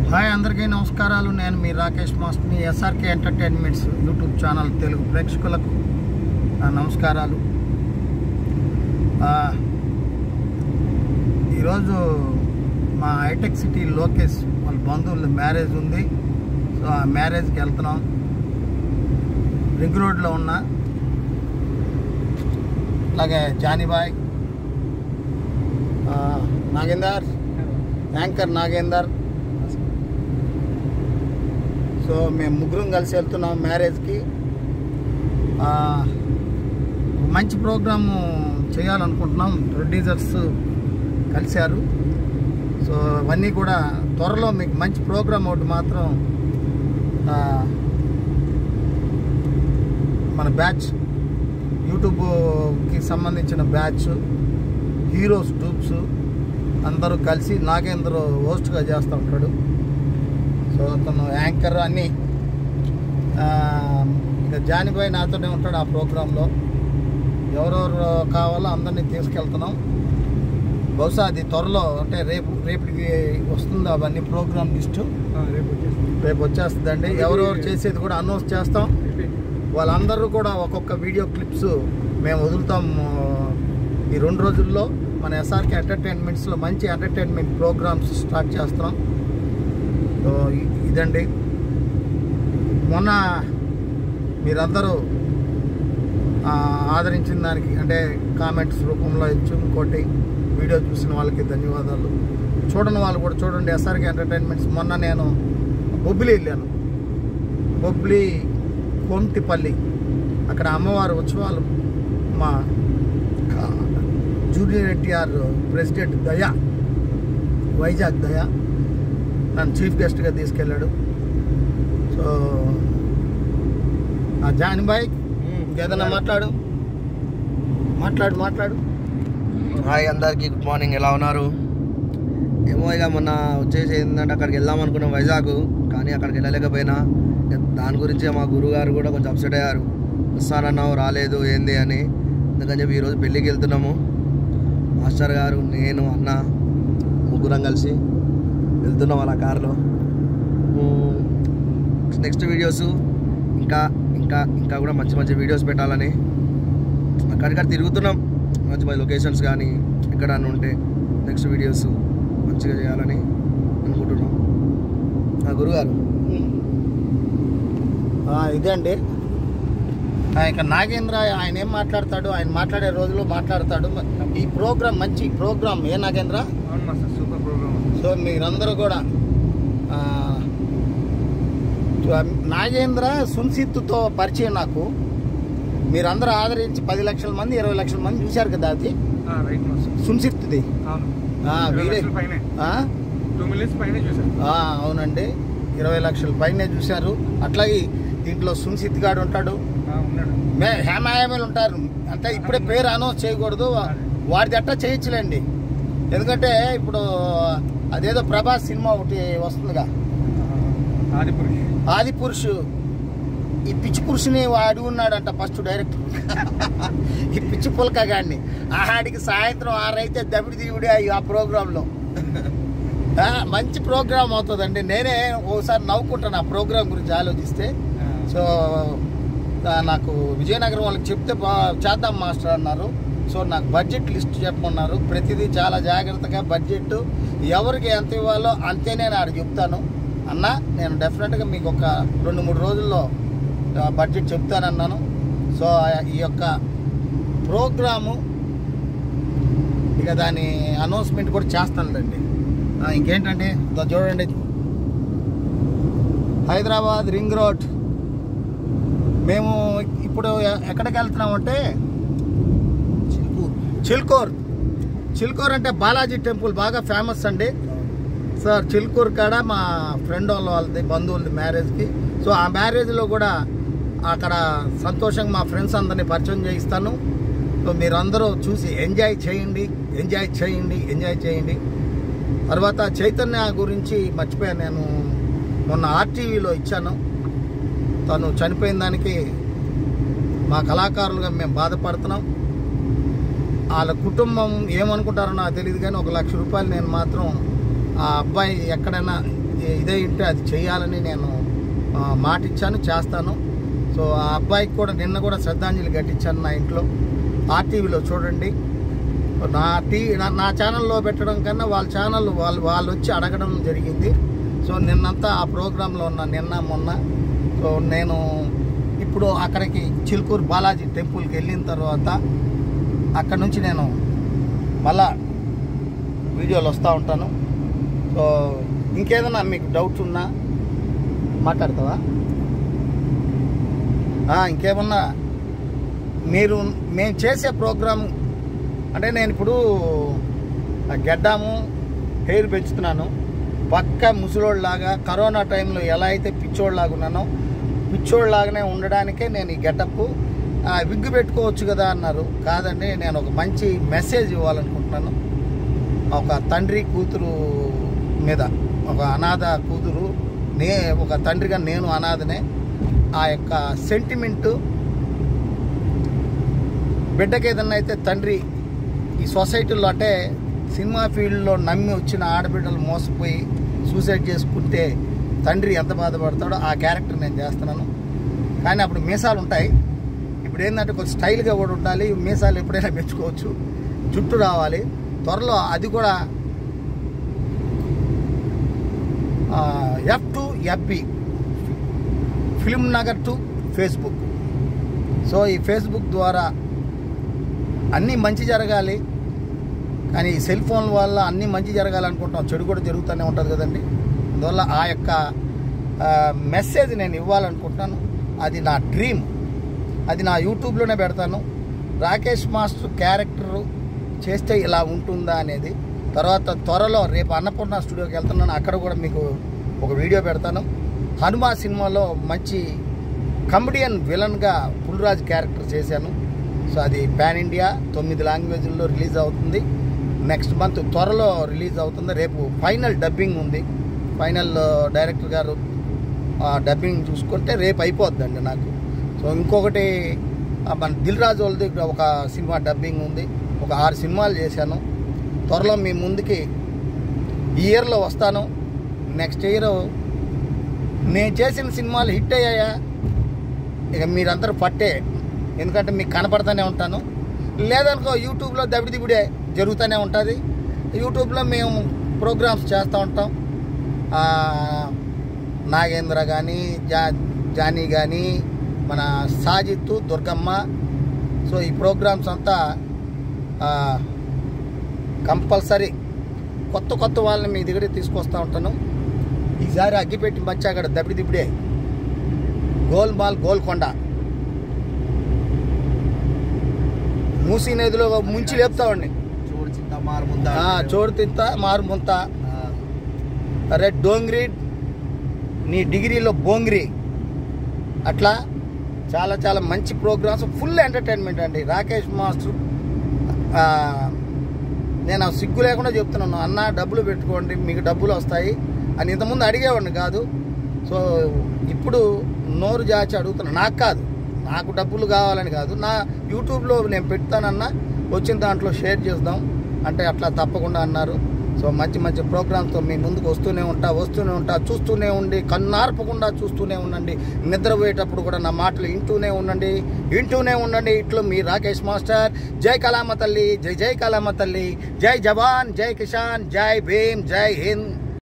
Hi అందరికీ నమస్కారాలు నేను మీ రాకేష్ మాస్టర్ మీ SRK entertainments YouTube channel Telugu ప్రేక్షకులకు నా నమస్కారాలు ఆ, ఈరోజు మా హైటెక్ సిటీ లోకేష్ వాళ్ళ బంధువుల మ్యారేజ్ ఉంది సో ఆ మ్యారేజ్కి వెళ్తున్నాం రింగ్ రోడ్లో ఉన్న అలాగే జానీబాయ్ ఆ, నాగేందర్ యాంకర్ నాగేందర్ సో మేము ముగ్గురం కలిసి వెళ్తున్నాం మ్యారేజ్కి ఆ, మంచి ప్రోగ్రాము చేయాలనుకుంటున్నాం ప్రొడ్యూసర్స్ కలిశారు సో అవన్నీ కూడా త్వరలో మీకు మంచి ప్రోగ్రామ్ ఒకటి మాత్రం ఆ, మన బ్యాచ్ యూట్యూబ్కి సంబంధించిన బ్యాచ్ హీరోస్ డూప్స్ అందరూ కలిసి నాగేంద్ర హోస్ట్గా చేస్తూ ఉంటాడు సో అతను యాంకర్ అన్నీ ఆ, ఇక జానిబాయ్ నాతోనే ఉంటాడు ఆ ప్రోగ్రాంలో ఎవరెవరు కావాలో అందరినీ తీసుకెళ్తున్నాం బహుశా అది త్వరలో అంటే రేపు రేపటికి వస్తుంది అవన్నీ ప్రోగ్రామ్ లిస్టు రేపు వచ్చేస్తుంది రేపు వచ్చేస్తుందండి ఎవరెవరు చేసేది కూడా అనౌన్స్ చేస్తాం వాళ్ళందరూ కూడా ఒక్కొక్క వీడియో క్లిప్స్ మేము వదులుతాం ఆ, ఈ రెండు రోజుల్లో మన ఎస్ఆర్కే ఎంటర్టైన్మెంట్స్లో మంచి ఎంటర్టైన్మెంట్ ప్రోగ్రామ్స్ స్టార్ట్ చేస్తున్నాం సో ఇ- ఇదండి మొన్న మీరందరూ ఆ, ఆదరించిన దానికి అంటే కామెంట్స్ రూపంలో ఇచ్చు ఇంకోటి వీడియో చూసిన వాళ్ళకి ధన్యవాదాలు చూడని వాళ్ళు కూడా చూడండి ఎస్ఆర్కే ఎంటర్టైన్మెంట్స్ మొన్న నేను బొబ్బిలి వెళ్ళాను బొబ్బిలి కోంటిపల్లి అక్కడ అమ్మవారి ఉత్సవాలు మా జూనియర్ ఎన్టీఆర్ ప్రెసిడెంట్ దయా వైజాగ్ దయా నన్ను చీఫ్ గెస్ట్గా తీసుకెళ్ళాడు సో ఆ జానిబాయ్ ఇంకేదన్నా మాట్లాడు మాట్లాడు మాట్లాడు హాయ్ అందరికి గుడ్ మార్నింగ్ ఎలా ఉన్నారు ఏమో ఇక మొన్న వచ్చేసి ఏంటంటే అక్కడికి వెళ్దాం అనుకున్నాం వైజాగ్ కానీ అక్కడికి వెళ్ళలేకపోయినా ఇక దాని గురించి మా గురుగారు కూడా కొంచెం అప్సెట్ అయ్యారు వస్తానన్నావు రాలేదు ఏంది అని అందుకని చెప్పి ఈరోజు పెళ్ళికి వెళ్తున్నాము మాస్టర్ గారు నేను అన్న ముగ్గురం కలిసి వెళ్తున్నాం అలా కారులో నెక్స్ట్ వీడియోస్ ఇంకా ఇంకా ఇంకా కూడా మంచి మంచి వీడియోస్ పెట్టాలని అక్కడిక్కడ తిరుగుతున్నాం మంచి మంచి లొకేషన్స్ కానీ ఎక్కడన్నా ఉంటే నెక్స్ట్ వీడియోస్ మంచిగా చేయాలని అనుకుంటున్నాం నా గురుగారు ఆ, ఇదే అండి ఆ, ఇక నాగేంద్ర ఆయన ఏం మాట్లాడతాడు ఆయన మాట్లాడే రోజుల్లో మాట్లాడతాడు ఈ ప్రోగ్రామ్ మంచి ప్రోగ్రామ్ ఏ నాగేంద్ర అవును మాస్టర్ సూపర్ ప్రోగ్రామ్ సో మీరందరూ కూడా ఆ, నాగేంద్ర సున్సిత్తుతో పరిచయం నాకు మీరందరూ ఆదరించి పది లక్షల మంది ఇరవై లక్షల మంది చూశారు కదా అది రైట్ మాస్టర్ సున్సిత్తుది అవును ఆ, ఇరవై వీరే లక్షల పైనే ఆ? టూ మిలియన్స్ పైనే చూసాను ఆ, అవునండి ఇరవై లక్షల పైనే చూశారు అట్లాగే దీంట్లో సున్సిత్ గాడు ఉంటాడు ఉన్నాడు మే హేమాయామేలు ఉంటారు అంటే ఇప్పుడే పేరు అనౌన్స్ చేయకూడదు వాడిది అట్టా చేయొచ్చులేండి ఎందుకంటే ఇప్పుడు అదేదో ప్రభాస్ సినిమా ఒకటి వస్తుందిగా ఆది పురుష్ ఆది పురుషు ఈ పిచ్చి పురుషుని వాడు ఉన్నాడంట ఫస్ట్ డైరెక్టర్ ఈ పిచ్చి పుల్క గాడిని ఆడికి సాయంత్రం ఆరైతే దబిడి దివిడి అయ్యి ఆ ప్రోగ్రాంలో ఆ, మంచి ప్రోగ్రామ్ అవుతుందండి నేనే ఓసారి నవ్వుకుంటాను ఆ ప్రోగ్రామ్ గురించి ఆలోచిస్తే సో ఆ, నాకు విజయనగరం వాళ్ళకి చెప్తే బా చేద్దాం మాస్టర్ అన్నారు సో నాకు బడ్జెట్ లిస్ట్ చెప్పమన్నారు ప్రతిదీ చాలా జాగ్రత్తగా బడ్జెట్ ఎవరికి ఎంత ఇవ్వాలో అంతే నేను ఆడ చెప్తాను అన్న నేను డెఫినెట్గా మీకు ఒక రెండు మూడు రోజుల్లో ఆ, బడ్జెట్ చెప్తానన్నాను సో ఆ- ఈ యొక్క ప్రోగ్రాము ఇక దాని అనౌన్స్మెంట్ కూడా చేస్తానులేండి ఆ, ఇంకేంటండి ఇదో చూడండి హైదరాబాద్ రింగ్ రోడ్ మేము ఇప్పుడు ఎ- ఎక్కడికి వెళ్తున్నామంటే చిల్కూర్ చిల్కూర్ అంటే బాలాజీ టెంపుల్ బాగా ఫేమస్ అండి సార్ చిల్కూర్ కాడ మా ఫ్రెండ్ వాళ్ళ వాళ్ళది బంధువులది మ్యారేజ్కి సో ఆ మ్యారేజ్లో కూడా అక్కడ సంతోషంగా మా ఫ్రెండ్స్ అందరినీ పరిచయం చేయిస్తాను సో మీరందరూ చూసి ఎంజాయ్ చేయండి ఎంజాయ్ చేయండి ఎంజాయ్ చేయండి తర్వాత చైతన్య గురించి మర్చిపోయాను నేను మొన్న ఆర్టీవీలో ఇచ్చాను తను చనిపోయిన దానికి మా కళాకారులుగా మేము బాధపడుతున్నాం వాళ్ళ కుటుంబం ఏమనుకుంటారో నాకు తెలియదు కానీ ఒక లక్ష రూపాయలు నేను మాత్రం ఆ అబ్బాయి ఎక్కడైనా ఇదే ఉంటే అది చేయాలని నేను ఆ, మాట ఇచ్చాను చేస్తాను సో ఆ అబ్బాయికి కూడా నిన్న కూడా శ్రద్ధాంజలి కట్టించాను నా ఇంట్లో ఆర్టీవీలో చూడండి నా టీ నా- నా ఛానల్లో పెట్టడం కన్నా వాళ్ళ ఛానల్ వాళ్ళు వాళ్ళు వచ్చి అడగడం జరిగింది సో నిన్నంతా ఆ ప్రోగ్రాంలో ఉన్న నిన్న మొన్న సో నేను ఇప్పుడు అక్కడికి చిలుకూరు బాలాజీ టెంపుల్కి వెళ్ళిన తర్వాత అక్కడ నుంచి నేను మళ్ళా వీడియోలు వస్తూ ఉంటాను సో ఇంకేదైనా మీకు డౌట్స్ ఉన్నా మాట్లాడతావా ఆ, ఇంకేమన్నా మీరు మేము చేసే ప్రోగ్రాం అంటే నేను ఇప్పుడు ఆ గెడ్డాము హెయిర్ పెంచుతున్నాను పక్క ముసలోళ్ళలాగా కరోనా టైంలో ఎలా అయితే పిచ్చోళ్ళలాగా ఉన్నానో పిచ్చోళ్ళలాగానే ఉండడానికే నేను ఈ గెటప్ విగ్గు పెట్టుకోవచ్చు కదా అన్నారు కాదండి నేను ఒక మంచి మెసేజ్ ఇవ్వాలనుకుంటున్నాను ఒక తండ్రి కూతురు మీద ఒక అనాథ కూతురు నే ఒక తండ్రిగా నేను అనాథనే ఆ యొక్క సెంటిమెంటు బిడ్డకి ఏదన్నా అయితే తండ్రి ఈ సొసైటీలో అంటే సినిమా ఫీల్డ్లో నమ్మి వచ్చిన ఆడబిడ్డలు మోసపోయి సూసైడ్ చేసుకుంటే తండ్రి ఎంత బాధపడతాడో ఆ క్యారెక్టర్ నేను చేస్తున్నాను కానీ అప్పుడు మీసాలు ఉంటాయి ఇప్పుడు ఏంటంటే కొంచెం స్టైల్గా కూడా ఉండాలి మీసాలు ఎప్పుడైనా పెంచుకోవచ్చు జుట్టు రావాలి త్వరలో అది కూడా F to FB film Nagar to Facebook so ఈ ఫేస్బుక్ ద్వారా అన్నీ మంచి జరగాలి కానీ ఈ సెల్ ఫోన్ వల్ల అన్నీ మంచి జరగాలనుకుంటాం చెడు కూడా జరుగుతూనే ఉంటుంది కదండి అందువల్ల ఆ యొక్క మెసేజ్ నేను ఇవ్వాలనుకుంటున్నాను అది నా డ్రీమ్ అది నా యూట్యూబ్లోనే పెడతాను రాకేష్ మాస్టర్ క్యారెక్టర్ చేస్తే ఇలా ఉంటుందా అనేది తర్వాత త్వరలో రేపు అన్నపూర్ణ స్టూడియోకి వెళ్తున్నాను అక్కడ కూడా మీకు ఒక వీడియో పెడతాను హనుమా సినిమాలో మంచి కమెడియన్ విలన్గా పుల్రాజ్ క్యారెక్టర్ చేశాను సో అది పాన్ ఇండియా తొమ్మిది లాంగ్వేజ్ల్లో రిలీజ్ అవుతుంది నెక్స్ట్ మంత్ త్వరలో రిలీజ్ అవుతుంది రేపు ఫైనల్ డబ్బింగ్ ఉంది ఫైనల్ డైరెక్టర్ గారు ఆ డబ్బింగ్ చూసుకుంటే రేపు అయిపోద్దండి నాకు సో ఇంకొకటి ఆ, మన దిల్ రాజు వాళ్ళది ఒక సినిమా డబ్బింగ్ ఉంది ఒక ఆరు సినిమాలు చేశాను త్వరలో మీ ముందుకి ఈ ఇయర్లో వస్తాను నెక్స్ట్ ఇయర్ నేను చేసిన సినిమాలు హిట్ అయ్యాయా ఇక మీరందరూ పట్టే ఎందుకంటే మీకు కనపడతానే ఉంటాను లేదనుకో యూట్యూబ్లో దబిడి దిబిడే జరుగుతూనే ఉంటుంది యూట్యూబ్లో మేము ప్రోగ్రామ్స్ చేస్తూ ఉంటాం ఆ, నాగేంద్ర కానీ జా జానీ కానీ మన సాజిత్తు దుర్గమ్మ సో ఈ ప్రోగ్రామ్స్ అంతా కంపల్సరీ కొత్త కొత్త వాళ్ళని మీ దగ్గరికి తీసుకొస్తూ ఉంటాను ఈసారి అగ్గిపెట్టి మచ్చాగడ దబిడి దిబిడే గోల్మాల్ గోల్కొండ మూసీ నదిలో ముంచి లేపుతామండి చూడు చింత మారు ముందా చోడు తింత మారు ముంత అరే డోంగ్రి నీ డిగ్రీలో బోంగ్రి అట్లా చాలా చాలా మంచి ప్రోగ్రామ్స్ ఫుల్ ఎంటర్టైన్మెంట్ అండి రాకేష్ మాస్టర్ ఆ, నేను ఆ సిగ్గు లేకుండా చెప్తున్నాను అన్న డబ్బులు పెట్టుకోండి మీకు డబ్బులు వస్తాయి అని ఇంతకుముందు అడిగేవాడిని కాదు సో ఇప్పుడు నోరు జాచి అడుగుతున్నా నాకు కాదు నాకు డబ్బులు కావాలని కాదు నా యూట్యూబ్లో నేను పెడతానన్నా వచ్చిన దాంట్లో షేర్ చేద్దాం అంటే అట్లా తప్పకుండా అన్నారు సో మంచి మంచి ప్రోగ్రామ్స్తో మీ ముందుకు వస్తూనే ఉంటా వస్తూనే ఉంటా చూస్తూనే ఉండి కన్నార్పకుండా చూస్తూనే ఉండండి నిద్రపోయేటప్పుడు కూడా నా మాటలు వింటూనే ఉండండి వింటూనే ఉండండి ఇట్లు మీ రాకేష్ మాస్టర్ జై కలామ తల్లి జై జై కలామ తల్లి జై జవాన్ జై కిషాన్ జై భీమ్ జై హింద్